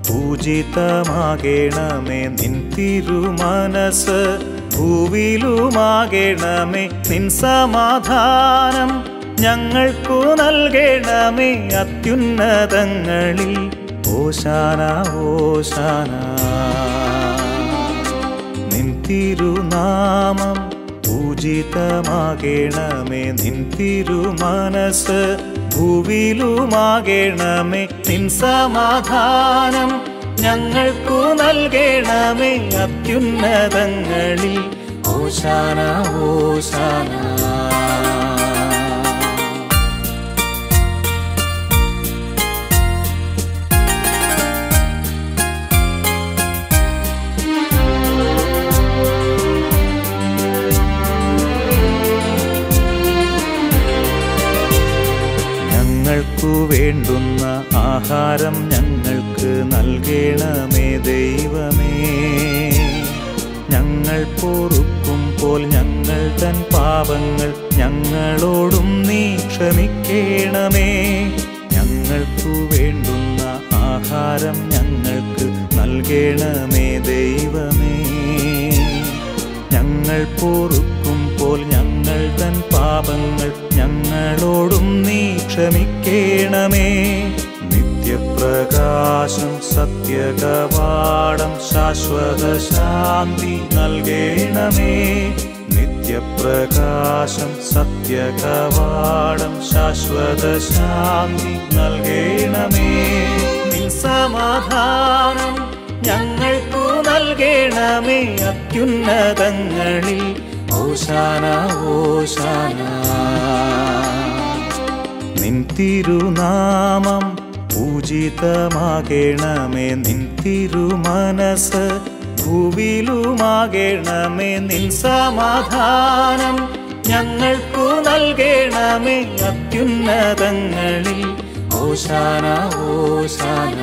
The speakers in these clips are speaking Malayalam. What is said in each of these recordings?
പൂജിതമാകേണമേ നിൻ തിരുമനസ് ഭൂവിലുമാകേണമേ നിൻ സമാധാനം ഞങ്ങൾക്കു നൽകണമേ അത്യുന്നതങ്ങളിൽ ഓശാന ഓശാന നിൻ തിരുനാമം പൂജിതമാകേണമേ നിൻ തിരുമനസ് ഭൂവിലുമാകേണമേ നിൻ സമാധാനം ഞങ്ങൾക്കു നൽകണമേ അത്യുന്നതങ്ങളിൽ ഓശാന ഓശാന ഞങ്ങൾക്കു വേണ്ടുന്ന ആഹാരം ഞങ്ങൾക്ക് നൽകണമേ ദൈവമേ ഞങ്ങൾ പൊറുക്കുമ്പോൾ ഞങ്ങൾ തൻ പാപങ്ങൾ ഞങ്ങളോടും നീ ക്ഷമിക്കണമേ ഞങ്ങൾക്കു വേണ്ടുന്ന ആഹാരം ഞങ്ങൾക്ക് നൽകണമേ ദൈവമേ ഞങ്ങൾ പൊറുക്കുമ്പോൾ ഞങ്ങൾ തൻ പാപങ്ങൾ ഞങ്ങളോടും നീ ക്ഷമിക്കണമേ നിത്യപ്രകാശം സത്യകവാടം ശാശ്വത ശാന്തി നൽകണമേ നിത്യപ്രകാശം സത്യകവാടം ശാശ്വത ശാന്തി നൽകണമേ നിൻ സമാധാനം ഞങ്ങൾക്കു നൽകണമേ അത്യുന്നതങ്ങളിൽ ഓശാന ഓശാന നിൻ തിരുനാമം പൂജിതമാകണമേ നിൻ തിരുമനസ് ഭൂവിലുമാകണമേ നിൻ സമാധാനം ഞങ്ങൾക്കു നൽകണമേ അത്യുന്നതങ്ങളിൽ ഓശാന ഓശാന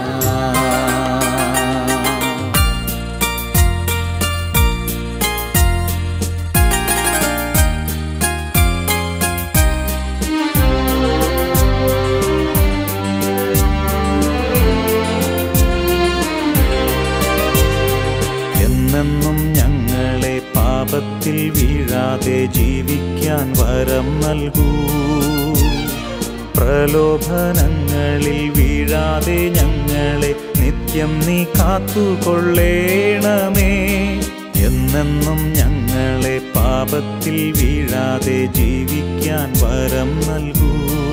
എന്നെന്നും ഞങ്ങളെ പാപത്തിൽ വീഴാതെ ജീവിക്കാൻ വരം നൽകൂ പ്രലോഭനങ്ങളിൽ വീഴാതെ ഞങ്ങളെ നിത്യം നീ കാത്തുകൊള്ളേണമേ എന്നെന്നും ഞങ്ങളെ പാപത്തിൽ വീഴാതെ ജീവിക്കാൻ വരം നൽകൂ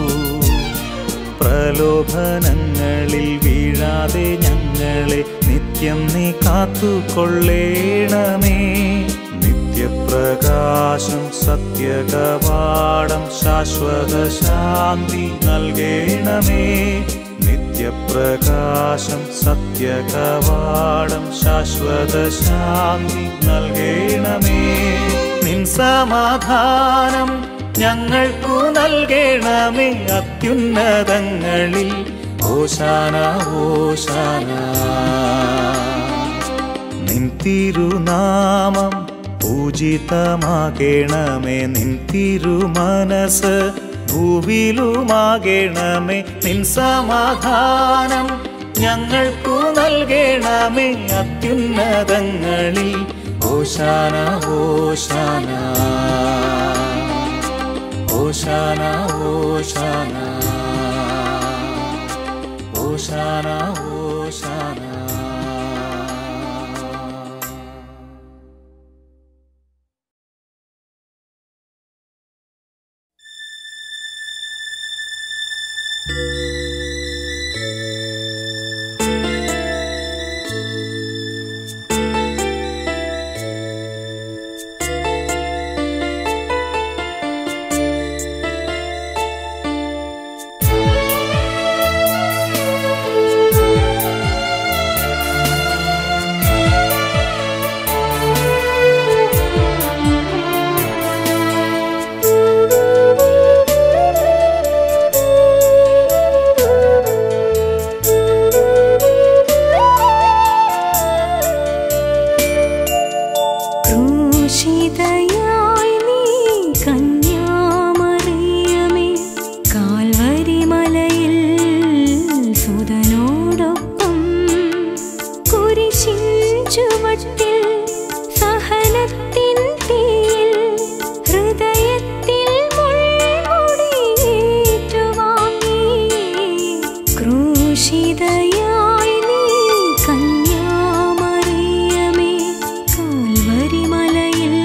പ്രലോഭനങ്ങളിൽ വീഴാതെ ഞങ്ങളെ നിത്യം നീ കാത്തുകൊള്ളേണമേ നിത്യപ്രകാശം സത്യകവാടം ശാശ്വത ശാന്തി നൽകണമേ നിത്യപ്രകാശം സത്യകവാടം ശാശ്വത ശാന്തി നൽകണമേ നിൻ സമാധാനം ഞങ്ങൾക്കു നൽകണമേ അത്യുന്നതങ്ങളിൽ ഓശാന ഓശാന നിൻ തിരുനാമം പൂജിതമാകണമേ നിൻ തിരുമനസ് ഭൂവിലുമാകണമേ നിൻ സമാധാനം ഞങ്ങൾക്കു നൽകണമേ അത്യുന്നതങ്ങളിൽ ഓശാന ഓശാന ഓശാന ഓശാന ഓശാന ഓശാന ും ചുവട്ടിൽ സഹനത്തിൻ തീയിൽ ഹൃദയത്തിൽ മുൾമുടിയേറ്റുവാങ്ങി ക്രൂശിതയായി നീ കന്യാമറിയമേ കാൽവരിമലയിൽ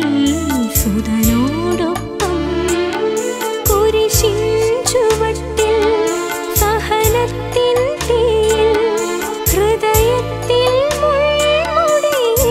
സുതനോടൊപ്പം കുരിശിൻ ചുവട്ടിൽ സഹനത്തിൻ തീയിൽ ഹൃദയത്തിൽ മുൾമുടിയേറ്റുവാങ്ങി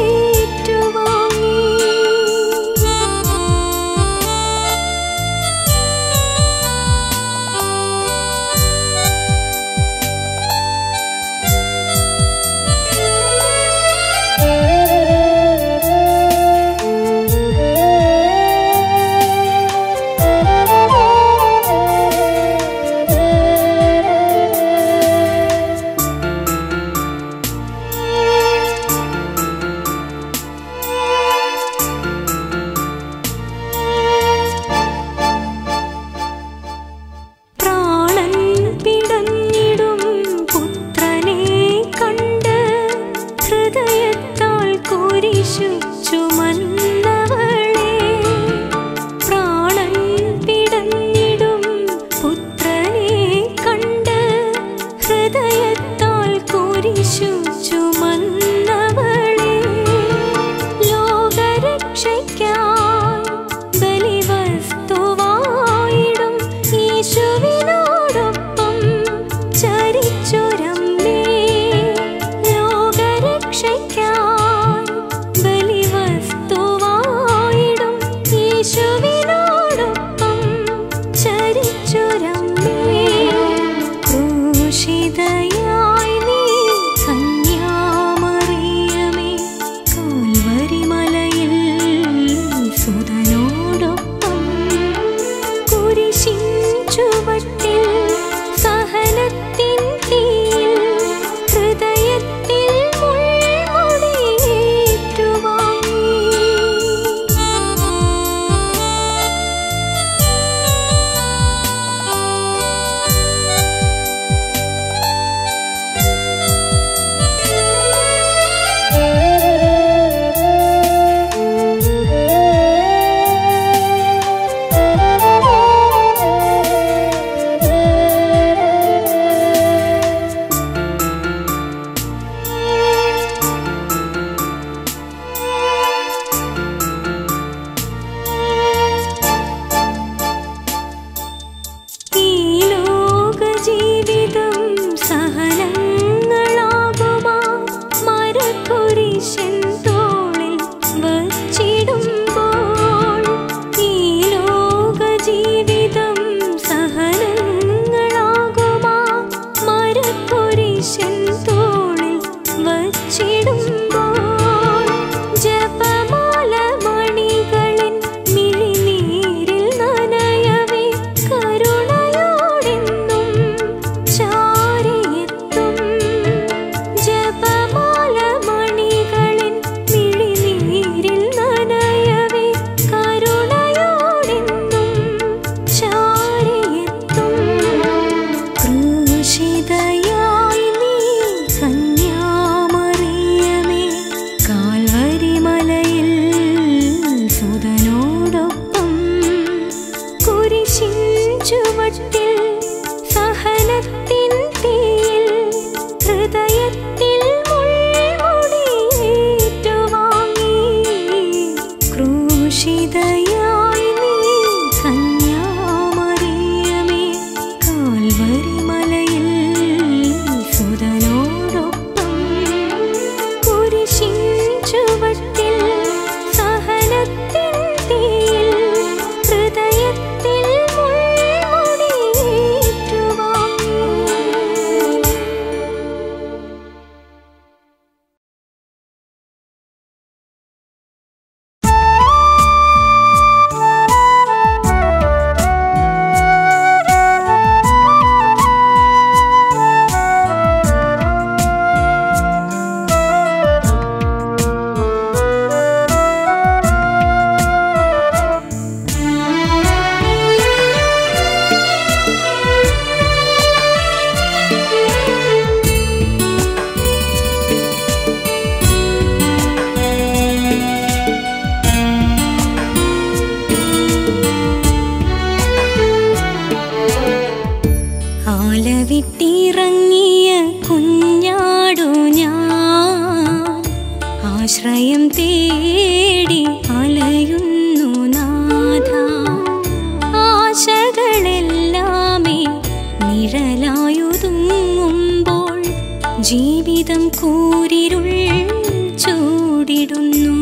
ജീവിതം കൂരിരുൾ ചൂടിടുന്നു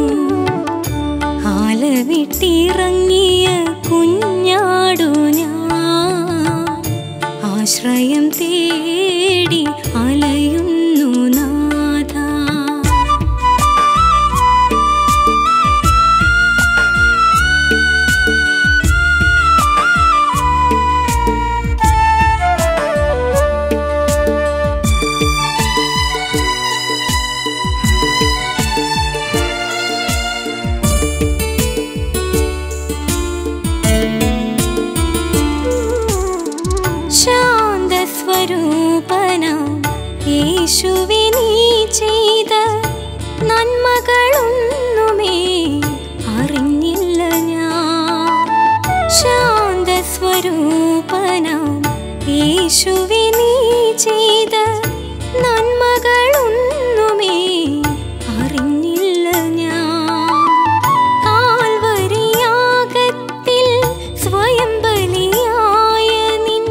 ആലവിട്ടിറങ്ങിയ കുഞ്ഞാടു ഞാൻ ആശ്രയം തേടി അലയുന്നു നാഥ ശാന്തസ്വരൂപന യേശുവെ നീ ചെയ്ത നന്മകളൊന്നുമേ അറിഞ്ഞില്ല ഞാൻ ശാന്തസ്വരൂപന യേശുവെ നീ ചെയ്ത നന്മകളൊന്നുമേ അറിഞ്ഞില്ല ഞാൻ കാൽവരിയാകത്തിൽ സ്വയം ബലിയായ നിൻ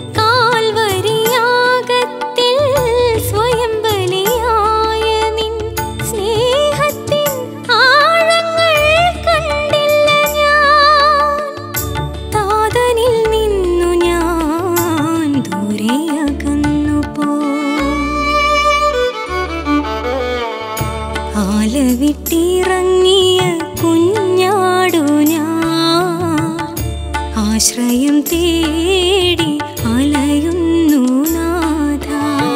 കാൽവരിയാകത്തിൽ സ്വയം ബലിയായ നിൻ സ്നേഹത്തിൻ ആഴങ്ങൾ കണ്ടില്ല ഞാൻ താതനിൽ നിന്നു ഞാൻ ദൂരെ അകന്നു പോ ആലവിട്ടിറങ്ങിയ കുഞ്ഞാടു ഞാൻ ആശ്രയം തേടി അലയുന്നു നാഥ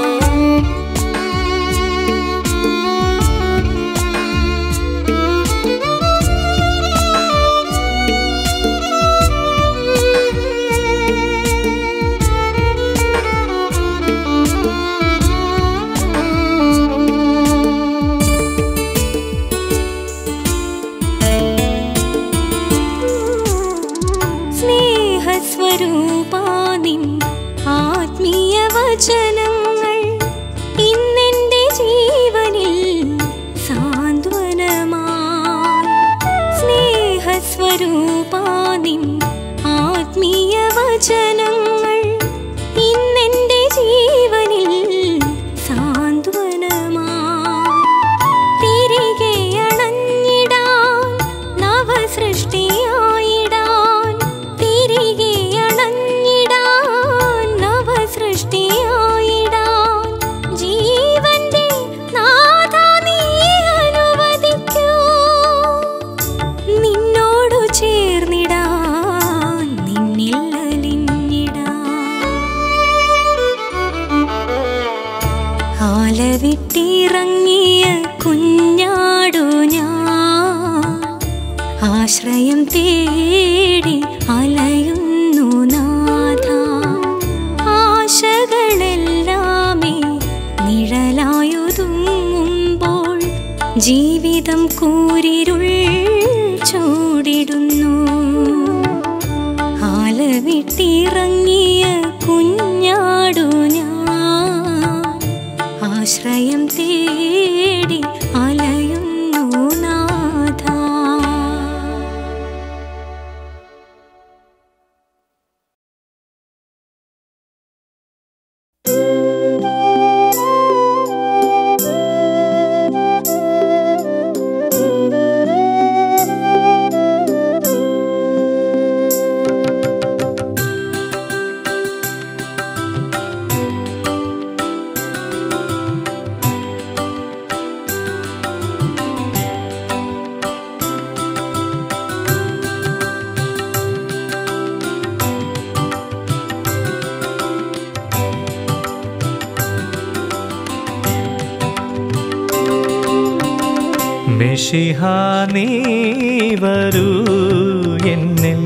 സ്നേഹസ്വരൂപാനിൻ ആത്മീയ വചനങ്ങൾ ഇന്നെന്റെ ജീവനിൽ സാന്ത്വനമായി സ്നേഹസ്വരൂപാനിൻ ആത്മീയ വചനങ്ങൾ ഇന്നെന്റെ ജീവനിൽ സാന്ത്വനമായി തിരികെ അണഞ്ഞിടാൻ നവസൃഷ്ടിയായിടാൻ തിരികെ അണഞ്ഞിടാൻ നവസൃഷ്ടിയായിടാൻ ജീവന്റെ നാഥ നീ അനുവദിക്കൂ നിന്നോടു ചേർന്നിടാൻ നിന്നിൽ അലിഞ്ഞിടാൻ ആലവിട്ടിറങ്ങിയ കുഞ്ഞാടു ഞാൻ ആശ്രയം തേടി അലയുന്നു നാഥ ആശകളെല്ലാമേ നിഴലായൊതുങ്ങുമ്പോൾ ജീവിതം കൂരിരുൾ ചൂടിടുന്നു ആലവിട്ടിറങ്ങിയ കുഞ്ഞാടു ഞാൻ ആശ്രയം തേടി അലയുന്നു നാഥ മിഷിഹ നീ വരൂ എന്നിൽ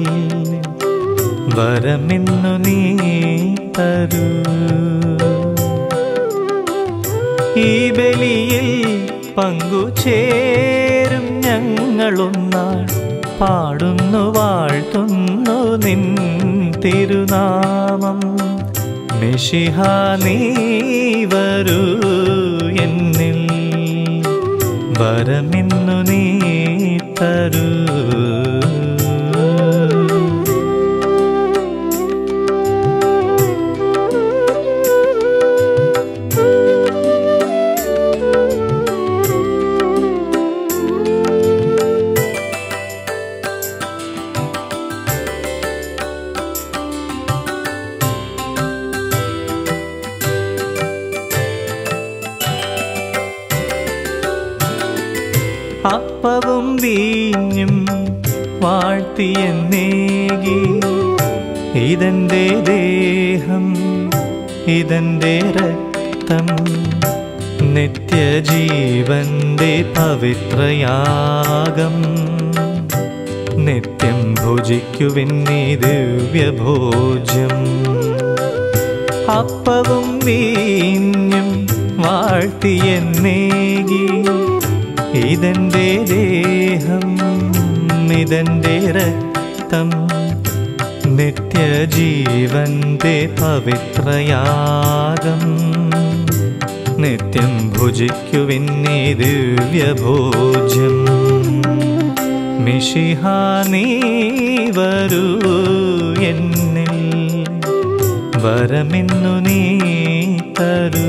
വരമിന്നു നീ തരൂ ഈ ബലിയിൽ പങ്കുചേരും ഞങ്ങളൊന്നാൾ പാടുന്നു വാഴ്ത്തുന്നു നിൻ തിരുനാമം മിഷിഹ നീ വരൂ എന്നിൽ വരമിന്നു നീ തരൂ ആ അപ്പവും വീഞ്ഞും വാഴ്ത്തിയെന്നേകി ഇതെന്റെ ദേഹം ഇതെന്റെ രക്തം നിത്യജീവന്റെ പവിത്രയാഗം നിത്യം ഭുജിക്കുവിന്നീ ദിവ്യഭോജ്യം അപ്പവും വീഞ്ഞും വാഴ്ത്തിയെന്നേകി ഇതെന്റെ ദേഹം ഇതെന്റെ രക്തം നിത്യജീവന്റെ പവിത്രയാഗം നിത്യം ഭുജിക്കുവിന്നീ ദിവ്യഭോജ്യം മിഷിഹാനീ വരൂ എന്നിൽ വരമിന്നു നീ തരൂ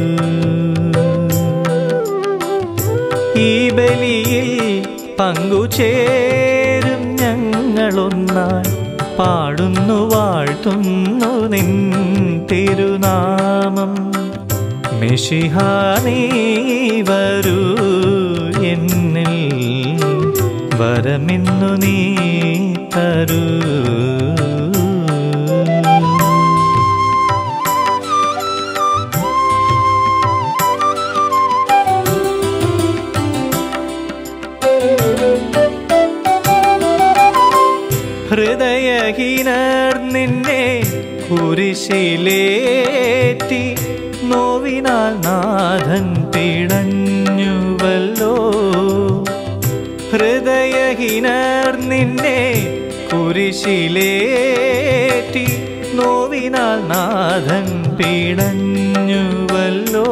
ഈ ബലിയിൽ പങ്കുചേരും ഞങ്ങളൊന്നായി പാടുന്നു വാഴ്ത്തുന്നു നിൻ തിരുനാമം മിഷിഹാനീ വരൂ എന്നിൽ വരമിന്നു നീ തരൂ ഹൃദയഹീനർ നിന്നെ കുരിശിലേറ്റി നോവിനാൽ നാഥൻ പിടഞ്ഞുവല്ലോ ഹൃദയഹീനർ നിന്നെ കുരിശിലേറ്റി നോവിനാൽ നാഥൻ പിടഞ്ഞുവല്ലോ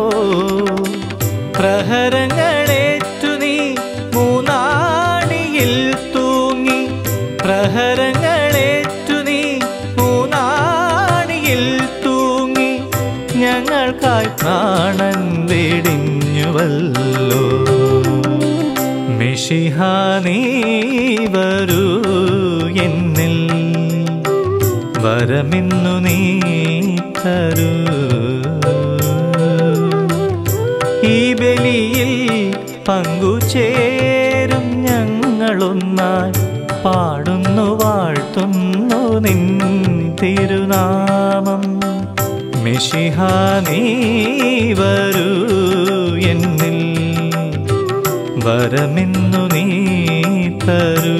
പ്രഹരങ്ങളേറ്റു നീ മൂന്നാണിയിൽ തൂങ്ങി പ്രഹരങ്ങളേറ്റു നീ മൂന്നാണിയിൽ തൂങ്ങി ഞങ്ങൾക്കായി പ്രാണൻ വെടിഞ്ഞുവല്ലോ മിഷിഹാനീ വരൂ എന്നിൽ വരമിന്നു നീ തരൂ ഈ ബലിയിൽ പങ്കുചേരും ഞങ്ങളൊന്നായി പാടുന്നു വാഴ്ത്തുന്നു നിൻ തിരുനാമം മിഷിഹാനീ വരൂ എന്നിൽ വരമിന്നു നീ തരൂ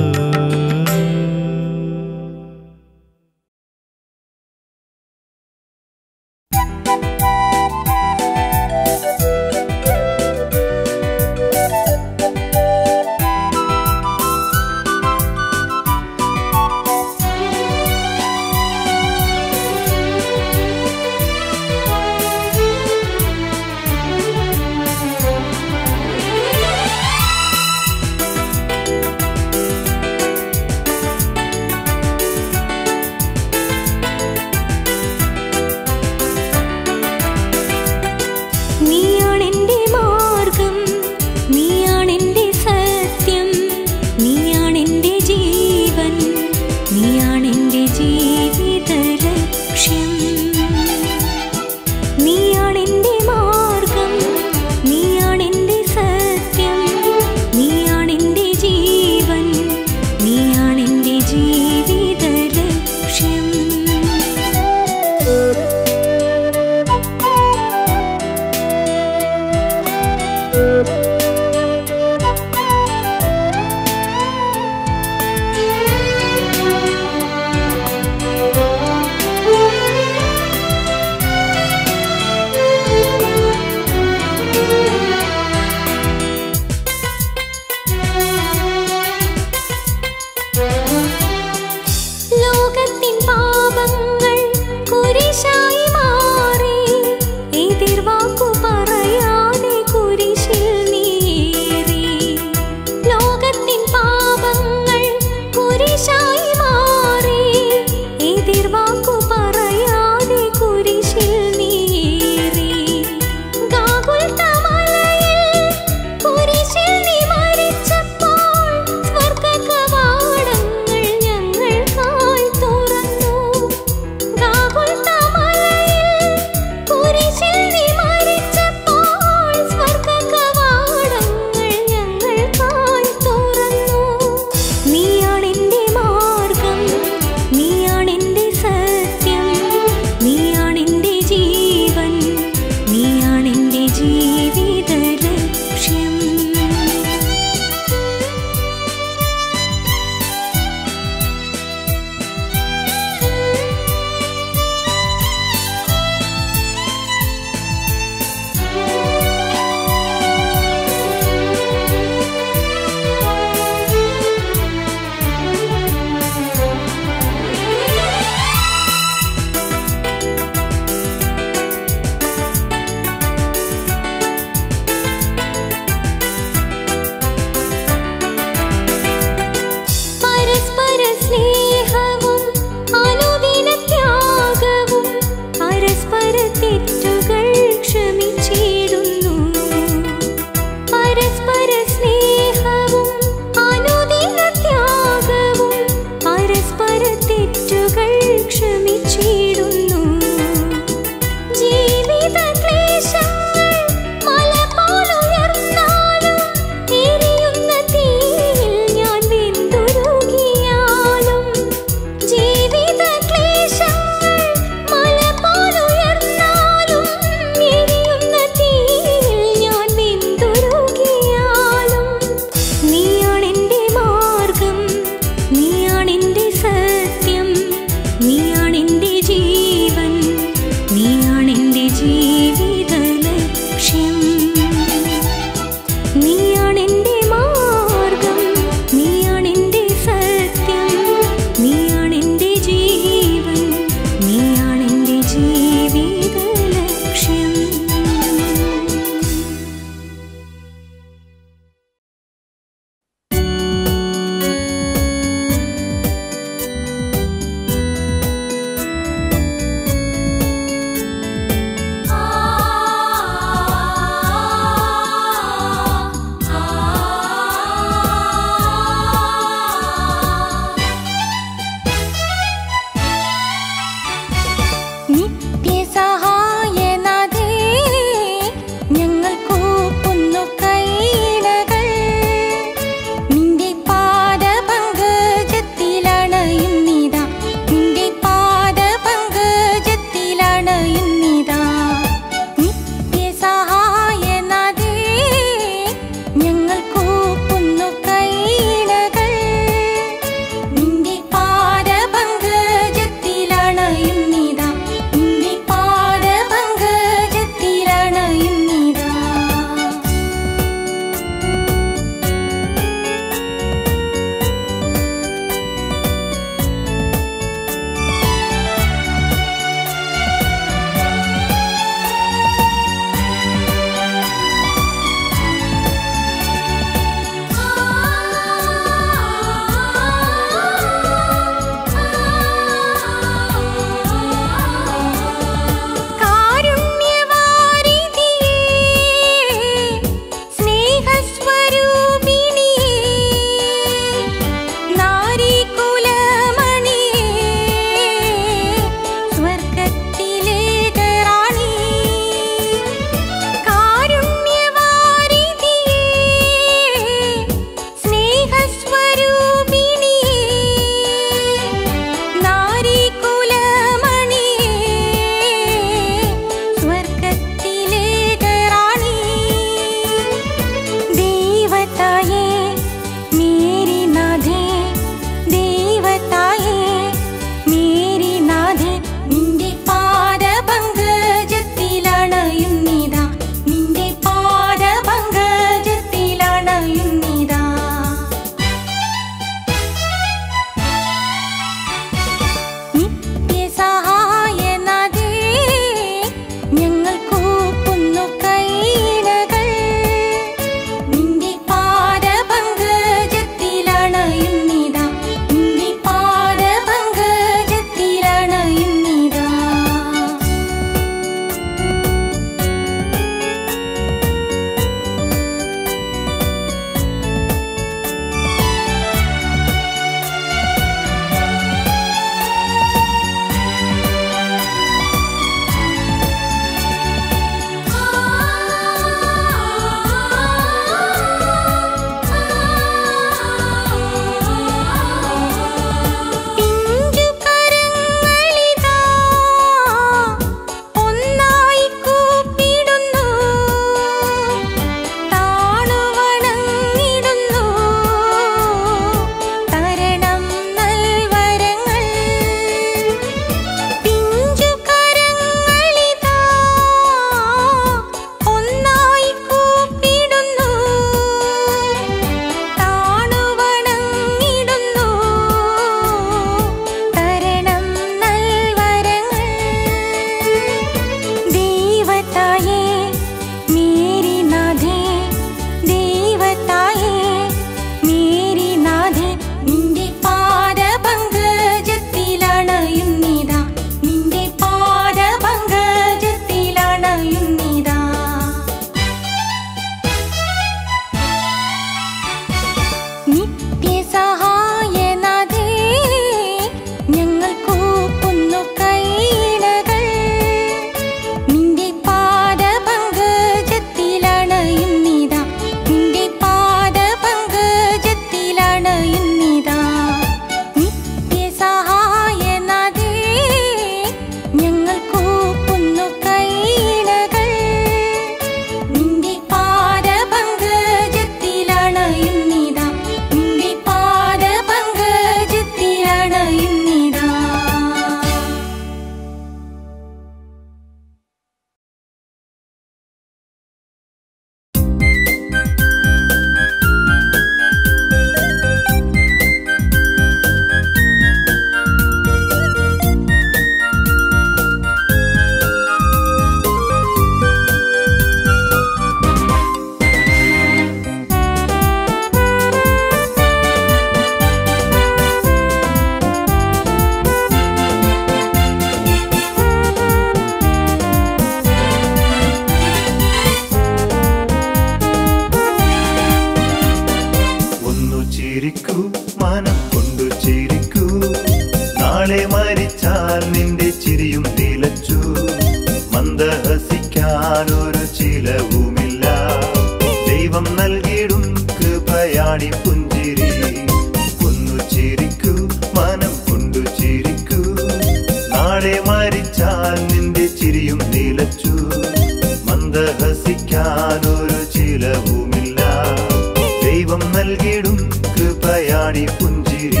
കൃപയാണി പുഞ്ചിരി ഒന്നു ചിരിക്കൂ മനം കൊണ്ടു ചിരിക്കൂ നാളെ മരിച്ചാൽ നിന്റെ ചിരിയും നിലച്ചു മന്ദഹസിക്കാനൊരു ചിലവുമില്ല ദൈവം നൽകിടും കൃപയാണി പുഞ്ചിരി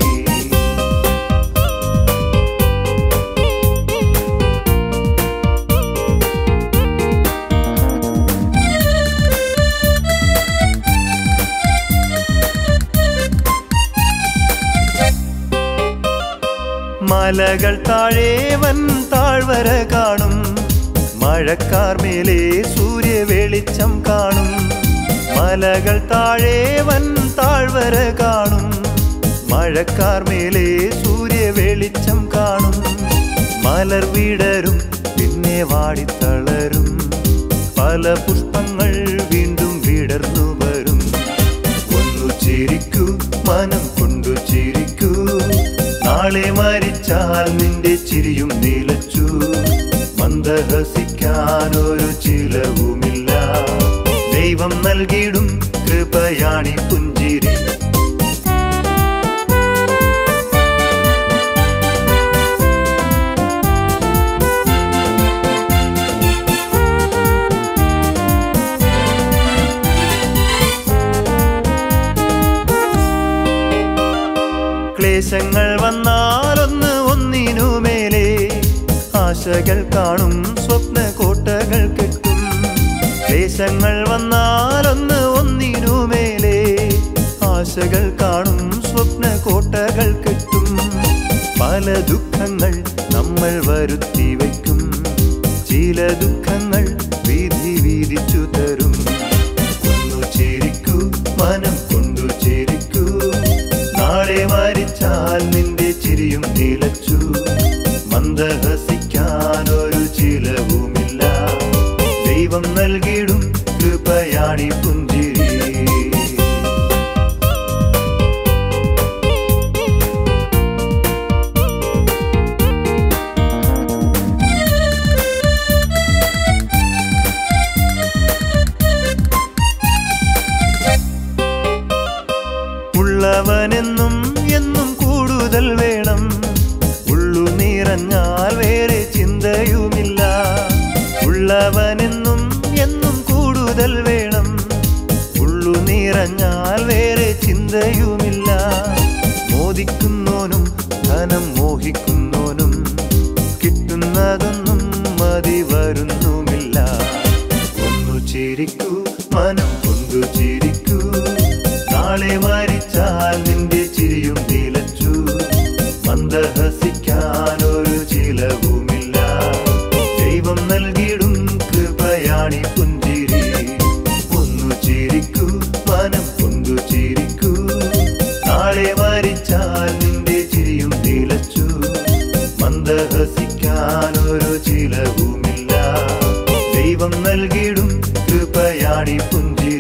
മലകൾ താഴെ വൻ താഴ്വര കാണും മഴക്കാർ മേലെ സൂര്യ വെളിച്ചം കാണും മലകൾ താഴെ വൻ താഴ്വര കാണും മഴക്കാർ മേലെ സൂര്യ വെളിച്ചം കാണും മലർ വിടരും പിന്നെ വാടിത്തളരും പല പുഷ്പങ്ങൾ വീണ്ടും വിടർന്നു വരും ഒന്നു ചിരിക്കൂ മനം കൊണ്ടു ചിരിക്കൂ നാളെ മരിച്ചാൽ നിന്റെ ചിരിയും നിലച്ചു മന്ദഹസിക്കാനൊരു ചിലവുമില്ല ദൈവം നൽകിയിടും കൃപയാണി പുഞ്ചിരി ക്ലേശങ്ങൾ വന്നാലൊന്ന് ഒന്നിനു മേലെ ആശകൾ കാണും സ്വപ്ന കോട്ടകൾ കെട്ടും ക്ലേശങ്ങൾ വന്നാലൊന്ന് ഒന്നിനു മേലെ ആശകൾ കാണും സ്വപ്ന കോട്ടകൾ കെട്ടും പല ദുഃഖങ്ങൾ നമ്മൾ വരുത്തി വയ്ക്കും ചില ദുഃഖങ്ങൾ വിധി വീതിച്ചു തരും ഒന്നു ചിരിക്കൂ മനം കൊണ്ടു ചിരിക്കൂ നാളെ മരിച്ചാൽ നിന്റെ ചിരിയും നിലച്ചു മന്ദഹസിക്കാനൊരു ചിലവുമില്ല ദൈവം നൽകിയിടും കൃപയാണി പുഞ്ചിരി ഉള്ളവനെന്നും എന്നും കൂടുതൽ വേണം ഉള്ളു നിറഞ്ഞാൽ വേറെ ചിന്തയുമില്ല ഉള്ളവനെന്നും എന്നും കൂടുതൽ വേണം ഉള്ളു നിറഞ്ഞാൽ വേറെ ചിന്തയുമില്ല മോദിക്കുന്നോനും ധനം മോഹിക്കുന്നോനും കിട്ടുന്നതൊന്നും മതി വരുന്നുമില്ല ഒന്നു ചിരിക്കൂ മനം കൊണ്ടു ചിരിക്കൂ നാളെ മരിച്ചാൽ നിന്റെ ചിരിയും നിലച്ചു മന്ദഹസിക്കാനൊരു ചിലവുമില്ല ദൈവം നൽകിയിടും കൃപയാണി പുഞ്ചിരി ഒന്നു ചിരിക്കൂ മനം കൊണ്ടു ചിരിക്കൂ നാളെ മരിച്ചാൽ നിന്റെ ചിരിയും നിലച്ചു മന്ദഹസിക്കാനൊരു ചിലവുമില്ല ദൈവം നൽകിയിടും കൃപയാണി പുഞ്ചിരി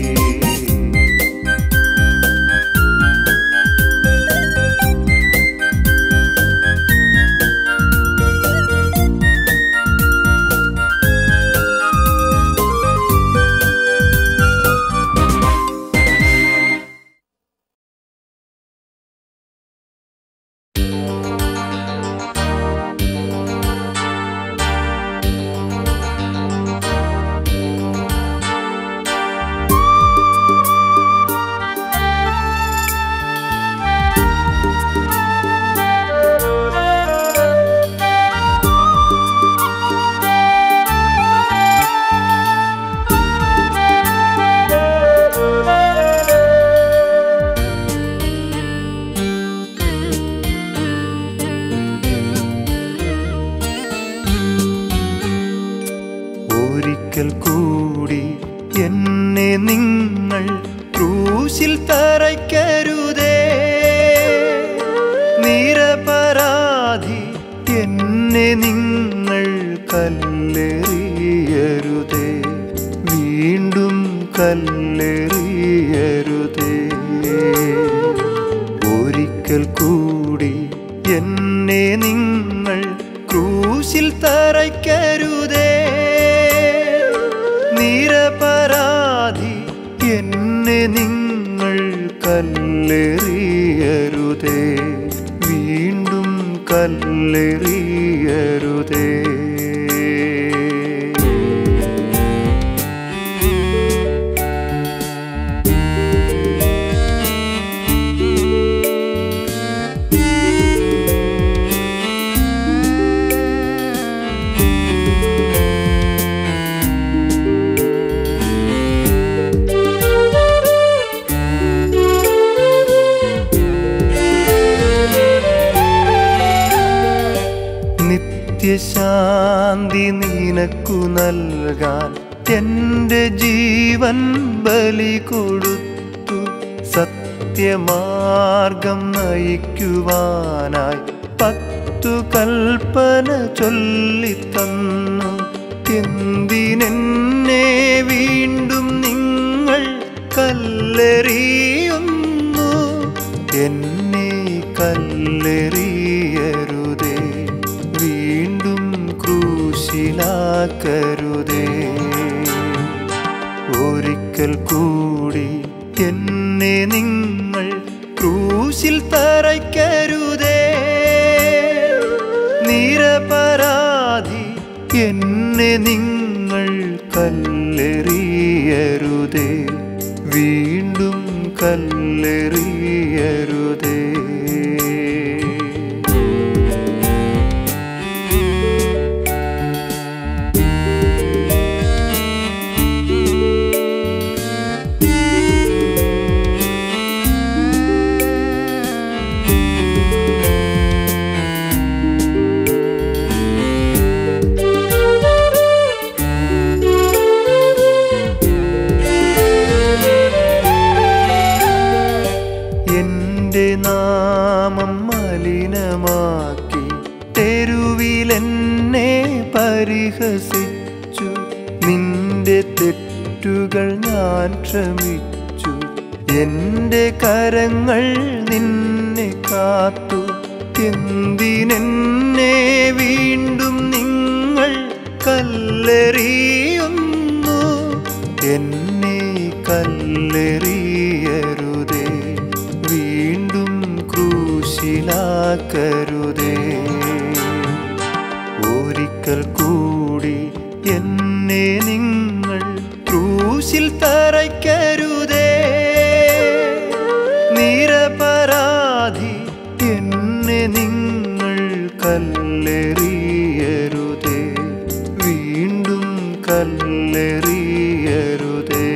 ഒരിക്കൽ കൂടി എന്നെ നിങ്ങൾ ക്രൂശിൽ തറയ്ക്കരുതേ നിരപരാധി എന്നെ നിങ്ങൾ കല്ലെറിയരുതേ വീണ്ടും കല്ലെറിയരുതേ ഒരിക്കൽ കൂടി എന്നെ നിങ്ങൾ ക്രൂശിൽ തറയ്ക്കരുതേ നിരപരാധി എന്നെ നിങ്ങൾ കല്ലെറിയരുതേ വീണ്ടും കല്ലെറിയരുതേ നിത്യശാന്തി നിനക്കു നൽകാൻ എൻ്റെ ജീവൻ ബലി കൊടുത്തു സത്യമാർഗം നയിക്കുവാനായി പത്തു കൽപ്പന ചൊല്ലിത്തന്നു എന്തിനെന്നെ വീണ്ടും നിങ്ങൾ കല്ലെറിയുന്നു എന്നെ കല്ലെറിയരുതേ വീണ്ടും ക്രൂശിലാക്കരുതേ ഒരിക്കൽ കൂടി എന്നെ നിങ്ങൾ ക്രൂശിൽ തറയ്ക്കരുതേ നിരപരാധി എന്നെ നിങ്ങൾ കല്ലെറിയരുതേ വീണ്ടും കല്ലെറിയരുതേ എന്റെ നാമം മലിനമാക്കി തെരുവിലെന്നെ പരിഹസിച്ചു നിന്റെ തെറ്റുകൾ ഞാൻ ക്ഷമിച്ചു എന്റെ കരങ്ങൾ നിന്നെ കാത്തു എന്തിനെന്നെ വീണ്ടും നിങ്ങൾ കല്ലെറിയുന്നു എന്നെ കല്ലെറിയരുതേ വീണ്ടും ക്രൂശിലാക്കരുതേ ഒരിക്കൽ കൂടി എന്നെ നിങ്ങൾ ക്രൂശിൽ തറയ്ക്കരുതേ നിരപരാധി എന്നെ നിങ്ങൾ കല്ലെറിയരുതേ വീണ്ടും കല്ലെറിയരുതേ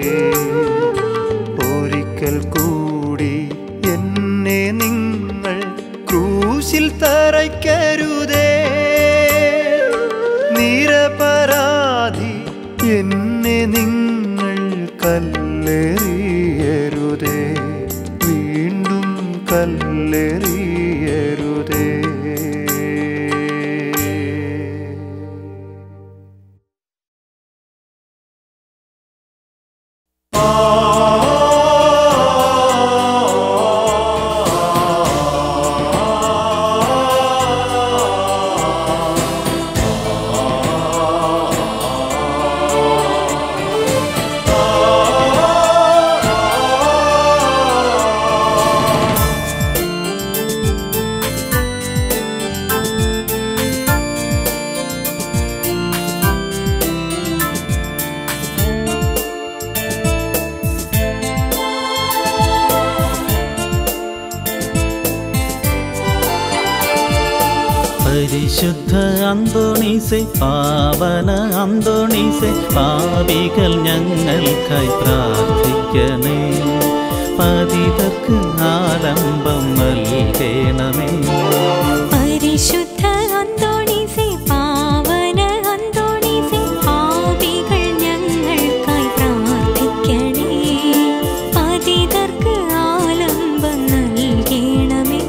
ഒരിക്കൽ കൂടി എന്നെ നിങ്ങൾ ക്രൂശിൽ തറയ്ക്കരുതേ നിരപരാധി എന്നെ നിങ്ങൾ കല്ലെറിയരുതേ വീണ്ടും കല്ലെറിയരുതേ പരിശുദ്ധ അന്തോണീസെ പാവന അന്തോണീസെ പാപികൾ ഞങ്ങൾക്കായി പ്രാർത്ഥിക്കണേ പതിതർക്ക് ആലംബം നൽകണമേ പരിശുദ്ധ അന്തോണീസേ പാവന അന്തോണീസേ പാപികൾ ഞങ്ങൾക്കായി പ്രാർത്ഥിക്കണേ പതിതർക്ക് ആലംബം നൽകണമേ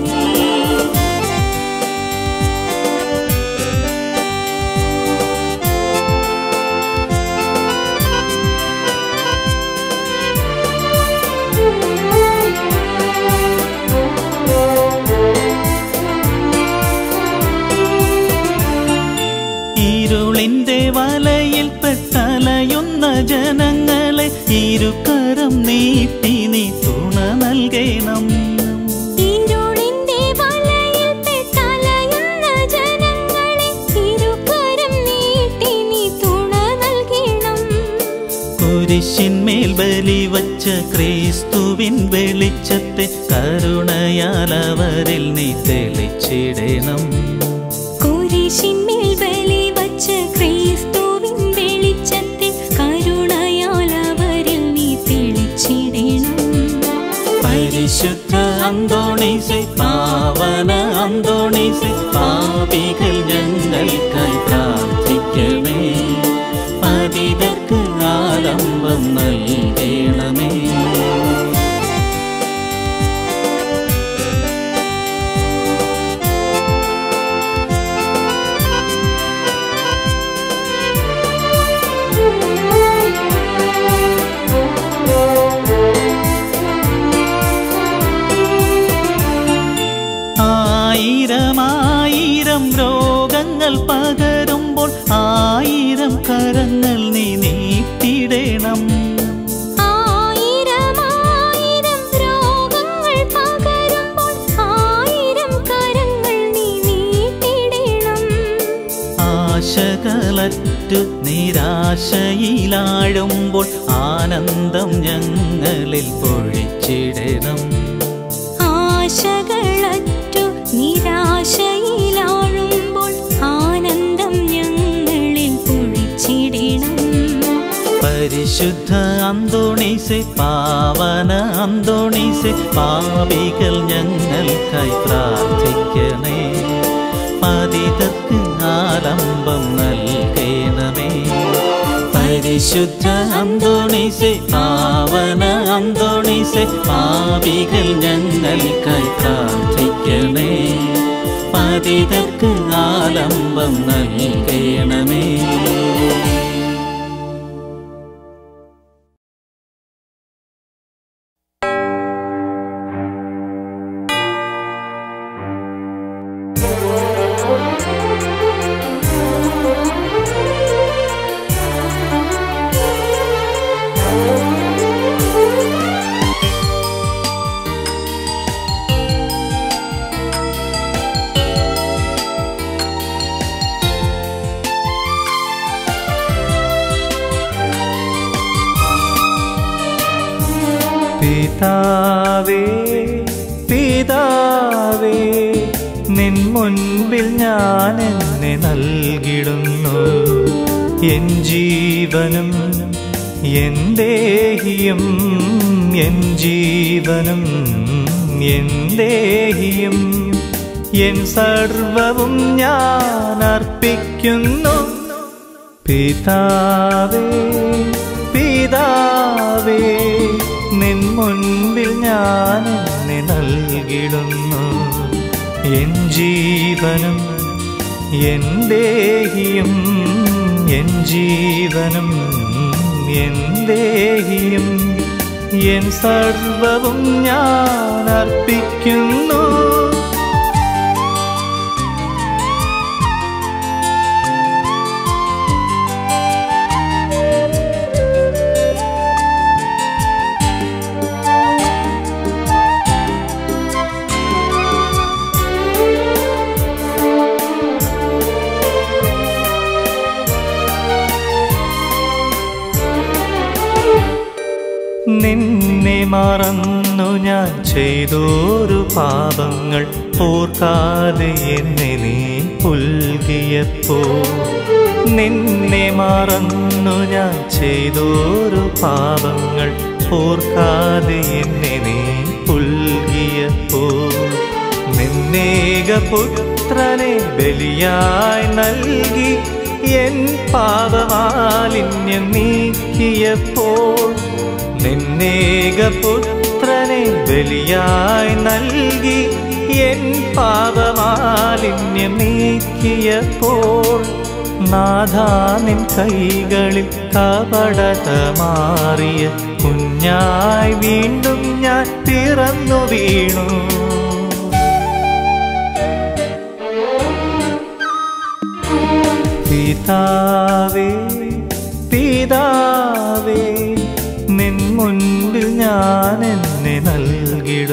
ഇരുളിന്റെ വലയിൽ പെട്ടലയുന്ന ജനങ്ങളെ ഇരുകരം നീട്ടി നീ തുണ നൽകണമേ നൽകണം ഇരുളിന്റെ വലയിൽ പെട്ടലയുന്ന ജനങ്ങളെ ഇരുകരം നീട്ടി നീ തുണ നൽകണം കുരിശിന്മേൽ ബലി വച്ച ക്രിസ്തുവിൻ വെളിച്ചത്തെ കരുണയാൽ അവരിൽ നീ തെളിച്ചിടണം കുരിശിന്മേൽ ബലി വച്ച ക്രിസ്തുവിൻ വെളിച്ചത്തെ കരുണയാൽ അവരിൽ നീ തെളിച്ചിടണം പരിശുദ്ധ അന്തോണീസെ പാവന അന്തോണീസെ പാപികൾ ഞങ്ങൾക്കായി പ്രാർത്ഥിക്കണേ പതിതർക്ക് ആലംബം നൽകണമേ ആയിരം ആയിരം രോഗങ്ങൾ പകരുമ്പോൾ ആയിരം കരങ്ങൾ നീ നീട്ടിടണം ആയിരം ആയിരം രോഗങ്ങൾ പകരുമ്പോൾ ആയിരം കരങ്ങൾ നീ നീട്ടിടണം ആശകളറ്റു നിരാശയിലാഴുമ്പോൾ ആനന്ദം ഞങ്ങളിൽ പൊഴിച്ചിടണം ആശകളറ്റു നിരാശയിലാഴുമ്പോൾ ആനന്ദം ഞങ്ങളിൽ പൊഴിച്ചിടണം പരിശുദ്ധ അന്തോണീസെ പാവന അന്തോണീസെ പാപികൾ ഞങ്ങൾക്കായി പ്രാർത്ഥിക്കണേ പതിതർക്ക് ആലംബം നൽകണമേ പരിശുദ്ധ അന്തോണീസെ പാവന അന്തോണീസെ പാപികൾ ഞങ്ങൾക്കായി പ്രാർത്ഥിക്കണേ പതിതർക്ക് ആലംബം നൽകണമേ പിതാവേ പിതാവേ നിൻ മുൻപിൽ ഞാൻ എന്നെ നൽകിടുന്നു എൻ ജീവനും എൻ ദേഹിയും എൻ ജീവനും എൻ ദേഹിയും എൻ സർവവും ഞാൻ അർപ്പിക്കുന്നു പിതാവേ പിതാവേ നിൻ മുൻപിൽ ഞാൻ എന്നെ നൽകിടുന്നു എൻ ജീവനും എൻ ദേഹിയും എൻ ജീവനും എൻ ദേഹിയും എൻ സർവവും ഞാൻ അർപ്പിക്കുന്നു നിന്നെ മറന്നു ഞാൻ ചെയ്തോരു പാപങ്ങൾ ഓർക്കാതെ എന്നെ നീ പുൽകിയപ്പോ നിന്നെ മറന്നു ഞാൻ ചെയ്തോരു പാപങ്ങൾ ഓർക്കാതെ എന്നെ നീ പുൽകിയപ്പോ നിന്നേക പുത്രനെ ബലിയായി നൽകി എൻ പാപമാലിന്യം നീക്കിയപ്പോൾ നിന്നേക പുത്രനെ ബലിയായി നൽകി എൻ പാപമാലിന്യം നീക്കിയപ്പോൾ നാഥാ നിൻ കൈകളിൽ കപടത മാറിയ കുഞ്ഞായി വീണ്ടും ഞാൻ പിറന്നു വീണു പിതാവേ പിതാവേ നിൻ മുൻപിൽ ഞാൻ എന്നെ നൽകിടുന്നു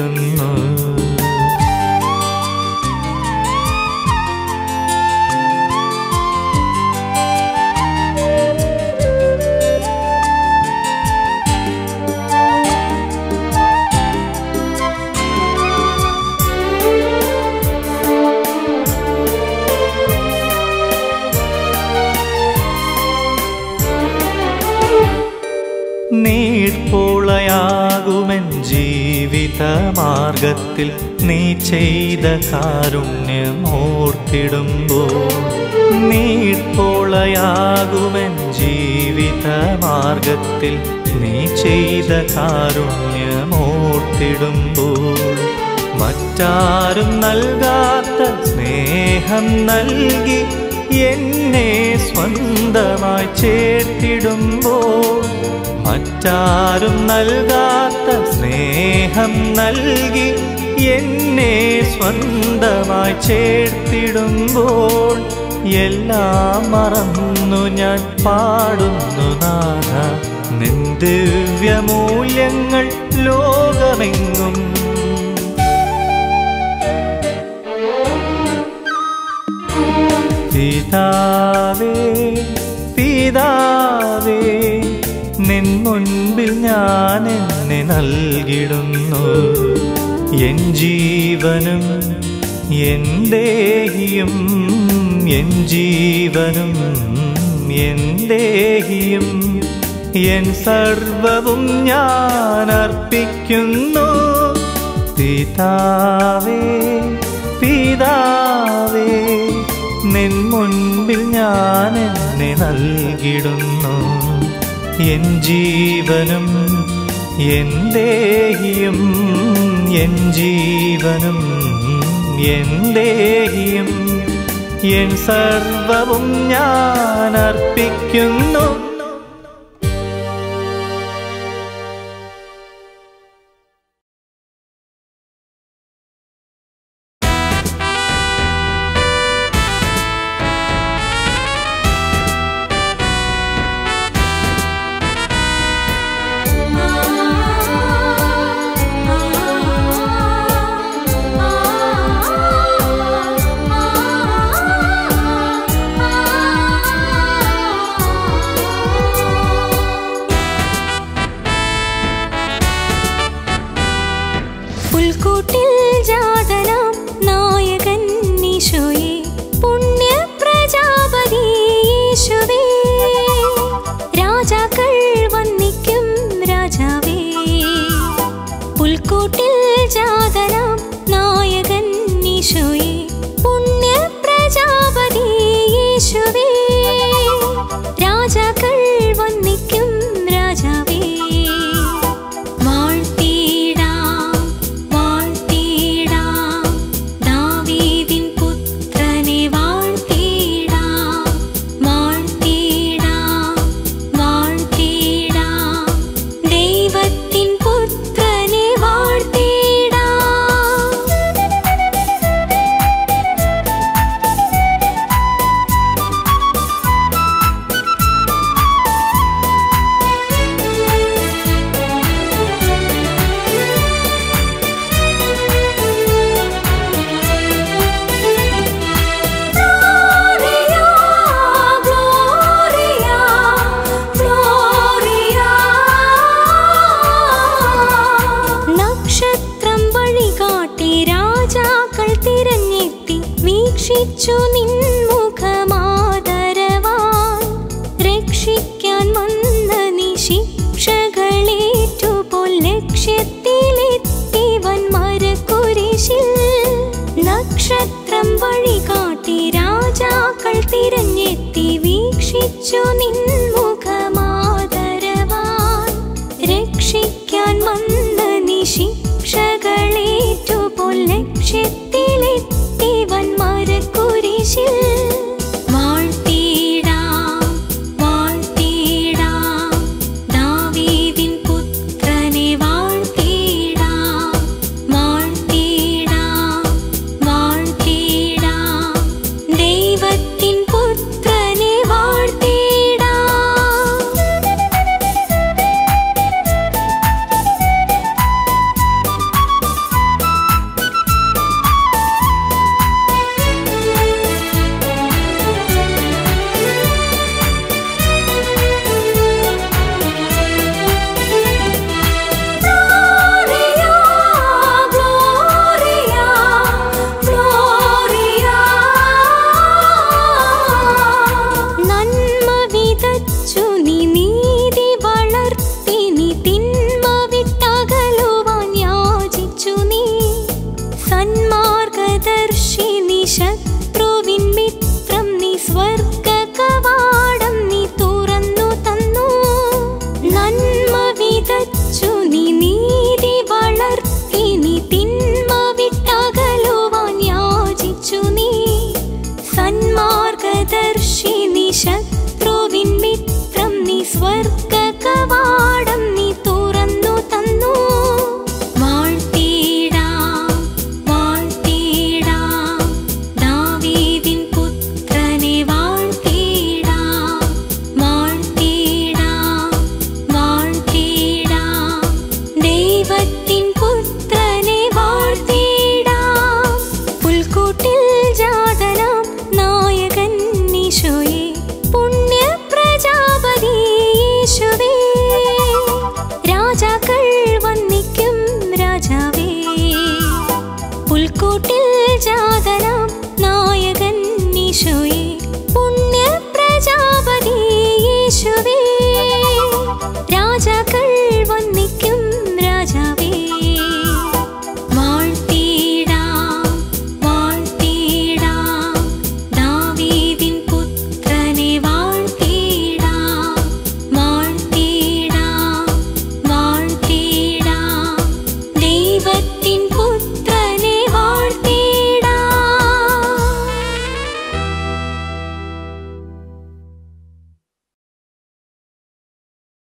നീർപ്പോളയാകുമെൻ ജീവിത മാർഗത്തിൽ നീ ചെയ്ത കാരുണ്യം ഓർത്തിടുമ്പോൾ നീർപ്പോളയാകുമെൻ ജീവിത മാർഗത്തിൽ നീ ചെയ്ത കാരുണ്യം ഓർത്തിടുമ്പോൾ മറ്റാരും നൽകാത്ത സ്നേഹം നൽകി എന്നെ സ്വന്തമായി ചേർത്തിടുമ്പോൾ മറ്റാരും നൽകാത്ത സ്നേഹം നൽകി എന്നെ സ്വന്തമായി ചേർത്തിടുമ്പോൾ എല്ലാം മറന്നു ഞാൻ പാടുന്നു നാഥ നിൻ ദിവ്യമൂല്യങ്ങൾ ലോകമെങ്ങും പിതാവേ പിതാവേ നിൻ മുൻപിൽ ഞാൻ എന്നെ നൽകിടുന്നു എൻ ജീവനും എൻ ദേഹിയും എൻ ജീവനും എൻ ദേഹിയും എൻ സർവവും ഞാൻ അർപ്പിക്കുന്നു പിതാവേ പിതാവേ നിൻ മുൻപിൽ ഞാൻ എന്നെ നൽകിടുന്നു എൻ ജീവനും എൻ ദേഹിയും എൻ ജീവനും എൻ ദേഹിയും എൻ സർവവും ഞാൻ അർപ്പിക്കുന്നു പുൽക്കൂട്ടിൽ ജാതനാം നായകൻ ഈശോയെ പുണ്യ പ്രജാപതി യേശുവേ രാജാക്കൾ വന്നിക്കും രാജാവേ പുൽക്കൂട്ടിൽ ജാതനാം നായകൻ ഈശോയെ പുണ്യ പ്രജാപതി യേശുവേ